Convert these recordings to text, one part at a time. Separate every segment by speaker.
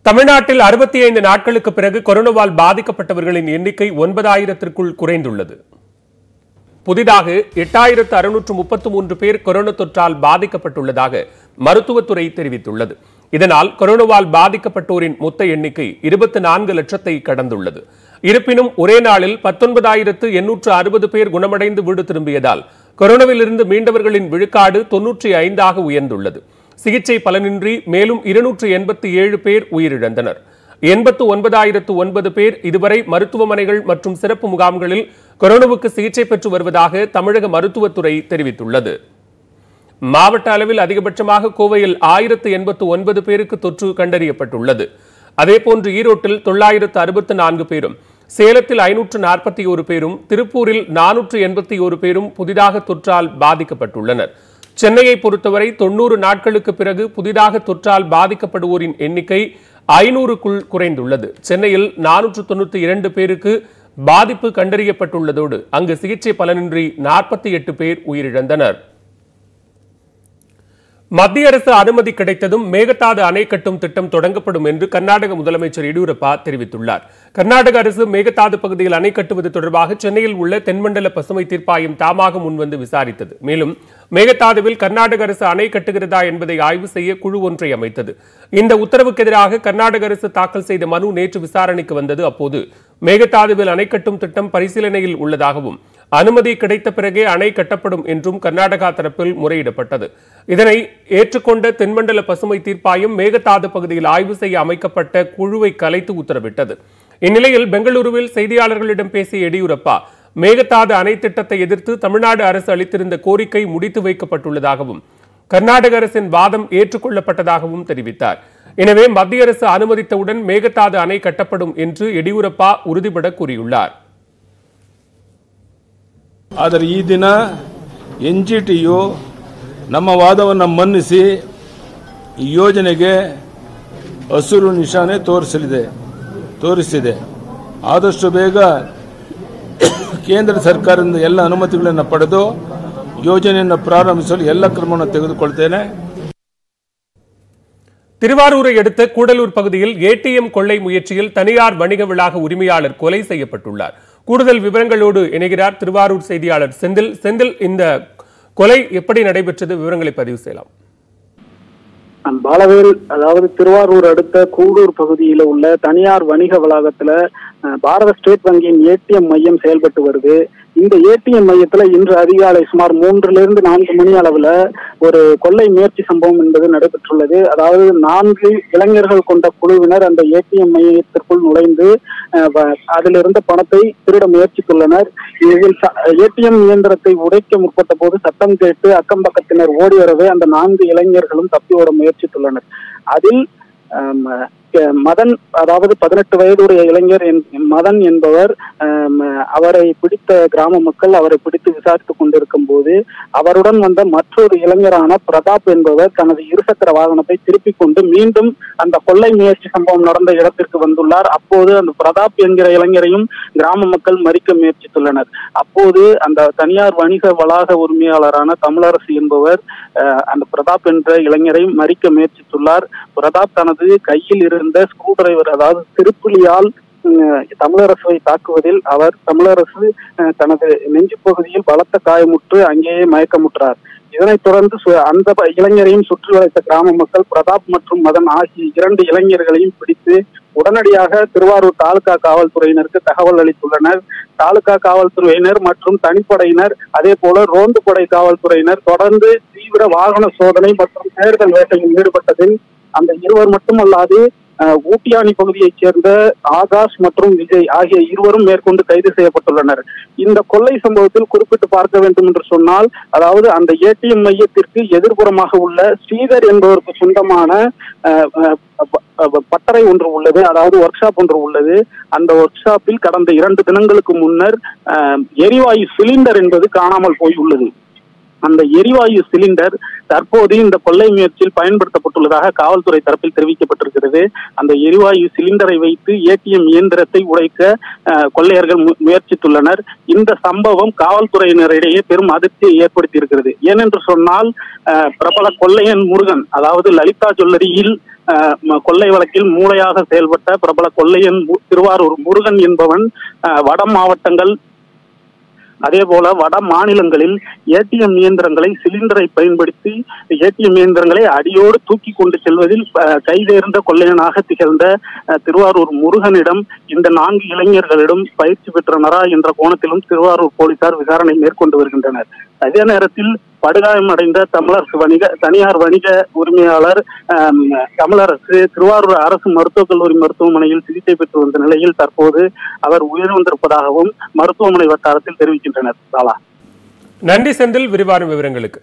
Speaker 1: தமிழ்நாட்டில் அறுபத்தி ஐந்து நாட்களுக்கு பிறகு கொரோனாவால் பாதிக்கப்பட்டவர்களின் எண்ணிக்கை ஒன்பதாயிரத்திற்குள் குறைந்துள்ளது புதிதாக எட்டாயிரத்து அறுநூற்று முப்பத்து மூன்று பேர் கொரோனா தொற்றால் பாதிக்கப்பட்டுள்ளதாக மருத்துவத்துறை தெரிவித்துள்ளது இதனால் கொரோனாவால் பாதிக்கப்பட்டோரின் மொத்த எண்ணிக்கை இருபத்தி நான்கு லட்சத்தை கடந்துள்ளது இருப்பினும் ஒரே நாளில் பத்தொன்பதாயிரத்து எண்ணூற்று அறுபது பேர் குணமடைந்து வீடு திரும்பியதால் கொரோனாவிலிருந்து மீண்டவர்களின் விழுக்காடு தொன்னூற்றி ஐந்தாக உயர்ந்துள்ளது சிகிச்சை பலனின்றி மேலும் இருநூற்று எண்பத்தி ஏழு பேர் உயிரிழந்தனர் எண்பத்து ஒன்பதாயிரத்து ஒன்பது பேர் இதுவரை மருத்துவமனைகள் மற்றும் சிறப்பு முகாம்களில் கொரோனாவுக்கு சிகிச்சை பெற்று வருவதாக தமிழக மருத்துவத்துறை தெரிவித்துள்ளது மாவட்ட அளவில் அதிகபட்சமாக கோவையில் ஆயிரத்து எண்பத்து ஒன்பது பேருக்கு தொற்று கண்டறியப்பட்டுள்ளது அதேபோன்று ஈரோட்டில் தொள்ளாயிரத்து அறுபத்து நான்கு பேரும் சேலத்தில் ஐநூற்று நாற்பத்தி ஒரு பேரும் திருப்பூரில் நானூற்று எண்பத்தி ஒரு பேரும் புதிதாக தொற்றால் பாதிக்கப்பட்டுள்ளனர் சென்னையை பொறுத்தவரை தொன்னூறு நாட்களுக்கு பிறகு புதிதாக தொற்றால் பாதிக்கப்படுவோரின் எண்ணிக்கை ஐநூறுக்குள் குறைந்துள்ளது சென்னையில் நானூற்று தொண்ணூத்தி இரண்டு பேருக்கு பாதிப்பு கண்டறியப்பட்டுள்ளதோடு அங்கு சிகிச்சை பலனின்றி நாற்பத்தி எட்டு பேர் உயிரிழந்தனர் மத்திய அரசு அனுமதி கிடைத்ததும் மேகதாது அணை கட்டும் திட்டம் தொடங்கப்படும் என்று கர்நாடக முதலமைச்சர் எடியூரப்பா தெரிவித்துள்ளார் கர்நாடக அரசு மேகதாது பகுதியில் அணை கட்டுவது தொடர்பாக சென்னையில் உள்ள தென்மண்டல பசுமை தீர்ப்பாயம் தாமாக முன்வந்து விசாரித்தது மேலும் மேகதாதுவில் கர்நாடக அரசு அணை கட்டுகிறதா என்பதை ஆய்வு செய்ய குழு ஒன்றை அமைத்தது இந்த உத்தரவுக்கு எதிராக கர்நாடக அரசு தாக்கல் செய்த மனு நேற்று விசாரணைக்கு வந்தது அப்போது மேகதாதுவில் அணை கட்டும் திட்டம் பரிசீலனையில் உள்ளதாகவும் அனுமதி கிடைத்த பிறகே அணை கட்டப்படும் என்றும் கர்நாடகா தரப்பில் முறையிடப்பட்டது இதனை ஏற்றுக்கொண்ட தென்மண்டல பசுமை தீர்ப்பாயம் மேகதாது பகுதியில் ஆய்வு செய்ய அமைக்கப்பட்ட குழுவை கலைத்து உத்தரவிட்டது இந்நிலையில் பெங்களூருவில் செய்தியாளர்களிடம் பேசிய எடியூரப்பா மேகதாது அணை திட்டத்தை எதிர்த்து தமிழ்நாடு அரசு அளித்திருந்த கோரிக்கை முடித்து வைக்கப்பட்டுள்ளதாகவும் கர்நாடக அரசின் வாதம் ஏற்றுக்கொள்ளப்பட்டதாகவும் தெரிவித்தார் எனவே மத்திய அரசு அனுமதித்தவுடன் மேகதாது அணை கட்டப்படும் என்று எடியூரப்பா உறுதிபட கூறியுள்ளார்
Speaker 2: ಆದರೆ ಈ ದಿನ ಎನ್ ಜಿ ಟಿಯು ನಮ್ಮ ವಾದವನ್ನು ಮನ್ನಿಸಿ ಈ ಯೋಜನೆಗೆ ಹಸಿರು ನಿಶಾನೆ ತೋರಿಸಲಿದೆ ತೋರಿಸಿದೆ ಆದಷ್ಟು ಬೇಗ ಕೇಂದ್ರ ಸರ್ಕಾರದಿಂದ ಎಲ್ಲ ಅನುಮತಿಗಳನ್ನು ಪಡೆದು ಯೋಜನೆಯನ್ನು ಪ್ರಾರಂಭಿಸಲು ಎಲ್ಲ ಕ್ರಮವನ್ನು ತೆಗೆದುಕೊಳ್ತೇನೆ
Speaker 1: திருவாரூரை அடுத்த கூடலூர் பகுதியில் ஏடிஎம் கொள்ளை முயற்சியில் தனியார் வணிக வளாக உரிமையாளர் கொலை செய்யப்பட்டுள்ளார் கூடுதல் விவரங்களோடு இணைகிறார் திருவாரூர் செய்தியாளர் செந்தில் செந்தில் இந்த கொலை எப்படி நடைபெற்றது விவரங்களை பதிவு செய்யலாம்
Speaker 3: பாலவேல் அதாவது திருவாரூர் அடுத்த கூடூர் பகுதியில உள்ள தனியார் வணிக வளாகத்துல அஹ், பாரத ஸ்டேட் வங்கியின் ஏடிஎம் மையம் செயல்பட்டு வருது இந்த ஏடிஎம் மையத்துல இன்று அதிகாலை சுமார் மூன்றுல இருந்து நான்கு மணி அளவுல ஒரு கொள்ளை முயற்சி சம்பவம் என்பது நடைபெற்றுள்ளது அதாவது நான்கு இளைஞர்கள் கொண்ட குழுவினர் அந்த ஏடிஎம் மையத்திற்குள் நுழைந்து அஹ், வ- அதில் இருந்த பணத்தை திருட முயற்சித்துள்ளனர் இதில் ஏடிஎம் இயந்திரத்தை உடைக்க முற்பட்ட போது சத்தம் கேட்டு அக்கம் பக்கத்தினர் ஓடி வரவே அந்த நான்கு இளைஞர்களும் தப்பி ஓட முயற்சித்துள்ளனர் அதில் ஆம், அஹ், மதன் அதாவது பதினெட்டு வயதுடைய இளைஞர் என்- மதன் என்பவர் ஆம், அவரை பிடித்த கிராம மக்கள் அவரை பிடித்து விசாரித்துக் கொண்டிருக்கும் போது அவருடன் வந்த மற்றொரு இளைஞரான பிரதாப் என்பவர் தனது இருசக்கர வாகனத்தை திருப்பிக் கொண்டு மீண்டும் அந்த கொள்ளை முயற்சி சம்பவம் நடந்த இடத்திற்கு வந்துள்ளார் அப்போது அந்த பிரதாப் என்கிற இளைஞரையும் கிராம மக்கள் மறிக்க முயற்சித்துள்ளனர் அப்போது அந்த தனியார் வணிக வளாக உரிமையாளரான தமிழரசு என்பவர் அஹ், அந்த பிரதாப் என்ற இளைஞரை மறிக்க முயற்சித்துள்ளார் பிரதாப் தனது கையில் இருந்த ஸ்க்ரூ டிரைவர் அதாவது திருப்புலியால் உம், தமிழரசுவை தாக்குவதில் அவர் தமிழரசு அஹ், தனது நெஞ்சு பகுதியில் பலத்த காயமுற்று அங்கேயே மயக்கமுற்றார் இதனைத் தொடர்ந்து சு- அந்த ப- இளைஞரையும் சுற்றி வளைத்த கிராம மக்கள் பிரதாப் மற்றும் மதன் ஆகிய இரண்டு இளைஞர்களையும் பிடித்து உடனடியாக திருவாரூர் தாலுகா காவல்துறையினருக்கு தகவல் அளித்துள்ளனர் தாலுகா காவல்துறையினர் மற்றும் தனிப்படையினர் அதே போல ரோந்து படை காவல்துறையினர் தொடர்ந்து தீவிர வாகன சோதனை மற்றும் தேடுதல் வேட்டையில் ஈடுபட்டதில் அந்த இருவர் மட்டுமல்லாது அஹ், ஊட்டியானி பகுதியைச் சேர்ந்த ஆகாஷ் மற்றும் விஜய் ஆகிய இருவரும் மேற்கொண்டு கைது செய்யப்பட்டுள்ளனர் இந்த கொள்ளை சம்பவத்தில் குறிப்பிட்டு பார்க்க வேண்டும் என்று சொன்னால் அதாவது அந்த ஏடிஎம் மையத்திற்கு எதிர்ப்புறமாக உள்ள ஸ்ரீதர் என்பவருக்கு சொந்தமான அஹ், அஹ், ப- ப- பட்டறை ஒன்று உள்ளது அதாவது ஒர்க் ஷாப் ஒன்று உள்ளது அந்த ஒர்க் ஷாப்பில் கடந்த இரண்டு தினங்களுக்கு முன்னர் அஹ், எரிவாயு சிலிண்டர் என்பது காணாமல் போயுள்ளது அந்த எரிவாயு சிலிண்டர் தற்போது இந்த கொள்ளை முயற்சியில் பயன்படுத்தப்பட்டுள்ளதாக காவல்துறை தரப்பில் தெரிவிக்கப்பட்டிருக்கிறது அந்த எரிவாயு சிலிண்டரை வைத்து ஏடிஎம் இயந்திரத்தை உடைக்க அஹ், கொள்ளையர்கள் மு- முயற்சித்துள்ளனர் இந்த சம்பவம் காவல்துறையினரிடையே பெரும் அதிர்ச்சியை ஏற்படுத்தி இருக்கிறது ஏனென்று சொன்னால் அஹ், பிரபல கொள்ளையன் முருகன் அதாவது லலிதா ஜுவல்லரியில் அஹ், ம- கொள்ளை வழக்கில் மூளையாக செயல்பட்ட பிரபல கொள்ளையன் மு- திருவாரூர் முருகன் என்பவன் அஹ், வட மாவட்டங்கள் அதே போல வட மாநிலங்களில் ஏடிஎம் இயந்திரங்களை சிலிண்டரை பயன்படுத்தி ஏடிஎம் இயந்திரங்களை அடியோடு தூக்கி கொண்டு செல்வதில் அஹ், கைதேர்ந்த கொள்ளையனாக திகழ்ந்த அஹ், திருவாரூர் முருகனிடம் இந்த நான்கு இளைஞர்களிடம் பயிற்சி பெற்றனரா என்ற கோணத்திலும் திருவாரூர் போலீசார் விசாரணை மேற்கொண்டு வருகின்றனர் அதே நேரத்தில் படுகாயமடைந்த தமிழரசு வணிக தனியார் வணிக உரிமையாளர் ஆம், தமிழரசு திருவாரூர் அரசு மருத்துவக் கல்லூரி மருத்துவமனையில் சிகிச்சை பெற்று வந்த நிலையில் தற்போது அவர் உயிரிழந்திருப்பதாகவும் மருத்துவமனை வட்டாரத்தில் தெரிவிக்கின்றனர் சாலா
Speaker 1: நன்றி செந்தில் விரிவான விவரங்களுக்கு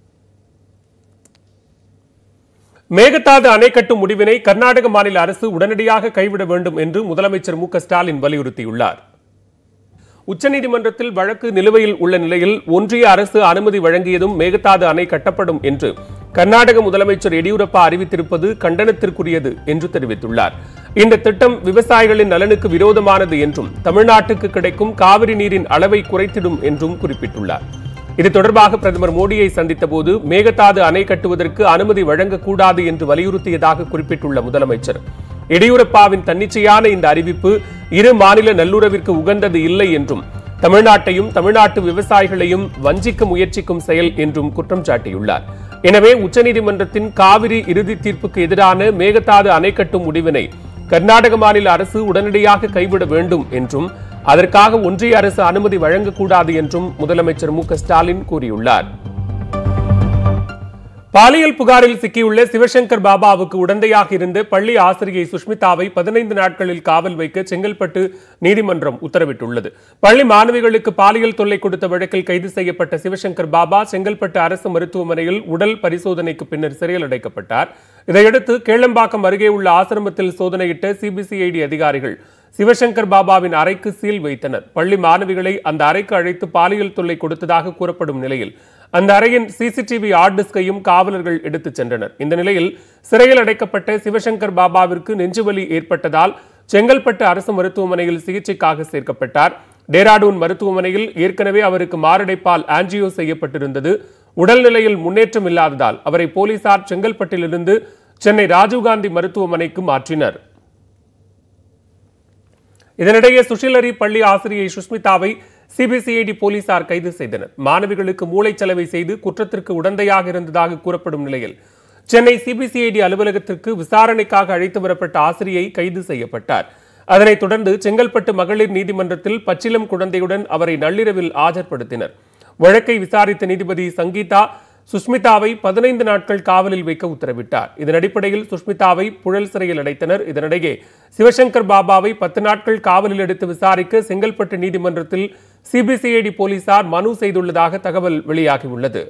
Speaker 1: மேகதாது அணை கட்டும் முடிவினை கர்நாடக மாநில அரசு உடனடியாக கைவிட வேண்டும் என்று முதலமைச்சர் மு க ஸ்டாலின் வலியுறுத்தியுள்ளார் உச்சநீதிமன்றத்தில் வழக்கு நிலுவையில் உள்ள நிலையில் ஒன்றிய அரசு அனுமதி வழங்கியதும் மேகதாது அணை கட்டப்படும் என்று கர்நாடக முதலமைச்சர் எடியூரப்பா அறிவித்திருப்பது கண்டனத்திற்குரியது என்று தெரிவித்துள்ளார் இந்த திட்டம் விவசாயிகளின் நலனுக்கு விரோதமானது என்றும் தமிழ்நாட்டுக்கு கிடைக்கும் காவிரி நீரின் அளவை குறைத்திடும் என்றும் குறிப்பிட்டுள்ளார் இது தொடர்பாக பிரதமர் மோடியை சந்தித்த போது மேகதாது அணை கட்டுவதற்கு அனுமதி வழங்கக்கூடாது என்று வலியுறுத்தியதாக குறிப்பிட்டுள்ள முதலமைச்சர் எடியூரப்பாவின் தன்னிச்சையான இந்த அறிவிப்பு இரு மாநில நல்லுறவிற்கு உகந்தது இல்லை என்றும் தமிழ்நாட்டையும் தமிழ்நாட்டு விவசாயிகளையும் வஞ்சிக்க முயற்சிக்கும் செயல் என்றும் குற்றம் சாட்டியுள்ளார் எனவே உச்சநீதிமன்றத்தின் காவிரி இறுதி தீர்ப்புக்கு எதிரான மேகதாது அணை கட்டும் முடிவினை கர்நாடக மாநில அரசு உடனடியாக கைவிட வேண்டும் என்றும் அதற்காக ஒன்றிய அரசு அனுமதி வழங்கக்கூடாது என்றும் முதலமைச்சர் மு க ஸ்டாலின் கூறியுள்ளார் பாலியல் புகாரில் சிக்கியுள்ள சிவசங்கர் பாபாவுக்கு உடந்தையாக இருந்த பள்ளி ஆசிரியை சுஷ்மிதாவை பதினைந்து நாட்களில் காவல் வைக்க செங்கல்பட்டு நீதிமன்றம் உத்தரவிட்டுள்ளது பள்ளி மாணவிகளுக்கு பாலியல் தொல்லை கொடுத்த வழக்கில் கைது செய்யப்பட்ட சிவசங்கர் பாபா செங்கல்பட்டு அரசு மருத்துவமனையில் உடல் பரிசோதனைக்கு பின்னர் சிறையில் அடைக்கப்பட்டார் இதையடுத்து கேளம்பாக்கம் அருகே உள்ள ஆசிரமத்தில் சோதனையிட்ட சிபிசிஐடி அதிகாரிகள் சிவசங்கர் பாபாவின் அறைக்கு சீல் வைத்தனர் பள்ளி மாணவிகளை அந்த அறைக்கு அழைத்து பாலியல் தொல்லை கொடுத்ததாக கூறப்படும் நிலையில் அந்த அறையின் சிசிடிவி ஹார்ட் டிஸ்கையும் காவலர்கள் எடுத்துச் சென்றனர் இந்த நிலையில் சிறையில் அடைக்கப்பட்ட சிவசங்கர் பாபாவிற்கு நெஞ்சுவலி ஏற்பட்டதால் செங்கல்பட்டு அரசு மருத்துவமனையில் சிகிச்சைக்காக சேர்க்கப்பட்டார் டேராடூன் மருத்துவமனையில் ஏற்கனவே அவருக்கு மாரடைப்பால் ஆன்ஜியோ செய்யப்பட்டிருந்தது உடல்நிலையில் முன்னேற்றம் இல்லாததால் அவரை போலீசார் செங்கல்பட்டிலிருந்து சென்னை ராஜீவ்காந்தி மருத்துவமனைக்கு மாற்றினர் இதனிடையே சுஷிலரி பள்ளி ஆசிரியை சுஷ்மிதாவை சிபிசிஐடி போலீசார் கைது செய்தனர் மாணவிகளுக்கு மூளைச்சலவை செய்து குற்றத்திற்கு உடந்தையாக இருந்ததாக கூறப்படும் நிலையில் சென்னை சிபிசிஐடி அலுவலகத்திற்கு விசாரணைக்காக அழைத்து வரப்பட்ட ஆசிரியை கைது செய்யப்பட்டார் அதனைத் தொடர்ந்து செங்கல்பட்டு மகளிர் நீதிமன்றத்தில் பச்சிலம் குழந்தையுடன் அவரை நள்ளிரவில் ஆஜர்படுத்தினர் வழக்கை விசாரித்த நீதிபதி சங்கீதா சுஷ்மிதாவை பதினைந்து நாட்கள் காவலில் வைக்க உத்தரவிட்டார் இதன் அடிப்படையில் சுஷ்மிதாவை புழல் சிறையில் அடைத்தனர் இதனிடையே சிவசங்கர் பாபாவை பத்து நாட்கள் காவலில் எடுத்து விசாரிக்க செங்கல்பட்டு நீதிமன்றத்தில் சிபிசிஐடி போலீசார் மனு செய்துள்ளதாக தகவல் வெளியாகியுள்ளது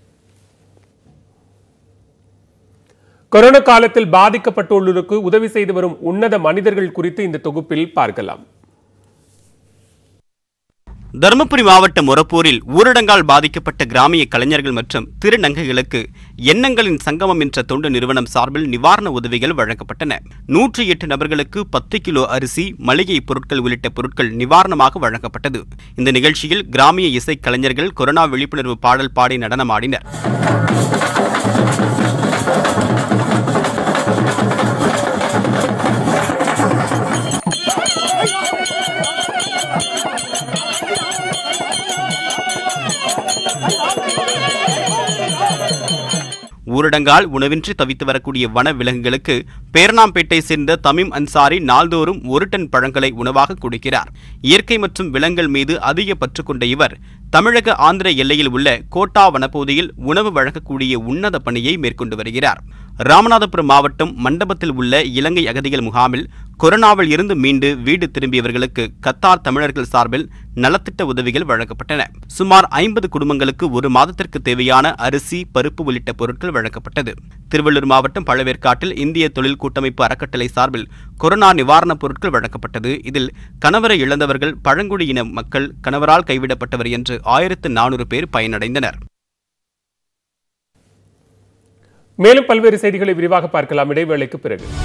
Speaker 1: கொரோனா காலத்தில் பாதிக்கப்பட்டுள்ளோருக்கு உதவி செய்து வரும் உன்னத மனிதர்கள் குறித்து இந்த தொகுப்பில் பார்க்கலாம்
Speaker 4: தருமபுரி மாவட்டம் மொரப்பூரில் ஊரடங்கால் பாதிக்கப்பட்ட கிராமிய கலைஞர்கள் மற்றும் திருநங்கைகளுக்கு எண்ணங்களின் சங்கமம் என்ற தொண்டு நிறுவனம் சார்பில் நிவாரண உதவிகள் வழங்கப்பட்டன நூற்றி எட்டு நபர்களுக்கு பத்து கிலோ அரிசி மளிகை பொருட்கள் உள்ளிட்ட பொருட்கள் நிவாரணமாக வழங்கப்பட்டது இந்த நிகழ்ச்சியில் கிராமிய இசை கலைஞர்கள் கொரோனா விழிப்புணர்வு பாடல் பாடி நடனமாடினர் ஊரடங்கால் உணவின்றி தவித்து வரக்கூடிய வன விலங்குகளுக்கு பேரணாம்பேட்டை சேர்ந்த தமிம் அன்சாரி நாள்தோறும் ஒரு டன் பழங்களை உணவாக கொடுக்கிறார் இயற்கை மற்றும் விலங்குகள் மீது அதிக பற்று கொண்ட இவர் தமிழக ஆந்திர எல்லையில் உள்ள கோட்டா வனப்பகுதியில் உணவு வழங்கக்கூடிய உன்னத பணியை மேற்கொண்டு வருகிறார் ராமநாதபுரம் மாவட்டம் மண்டபத்தில் உள்ள இலங்கை அகதிகள் முகாமில் கொரோனாவில் இருந்து மீண்டு வீடு திரும்பியவர்களுக்கு கத்தார் தமிழர்கள் சார்பில் நலத்திட்ட உதவிகள் வழங்கப்பட்டன சுமார் ஐம்பது குடும்பங்களுக்கு ஒரு மாதத்திற்கு தேவையான அரிசி பருப்பு உள்ளிட்ட பொருட்கள் வழங்கப்பட்டது திருவள்ளூர் மாவட்டம் பழவேற்காட்டில் இந்திய தொழில் கூட்டமைப்பு அறக்கட்டளை சார்பில் கொரோனா நிவாரணப் பொருட்கள் வழங்கப்பட்டது இதில் கணவரை இழந்தவர்கள் பழங்குடியின மக்கள் கணவரால் கைவிடப்பட்டவர் என்று ஆயிரத்து நானூறு பேர் பயனடைந்தனர்
Speaker 1: மேலும் பல்வேறு செய்திகளை விரிவாக பார்க்கலாம் இடைவேளைக்கு பிறகு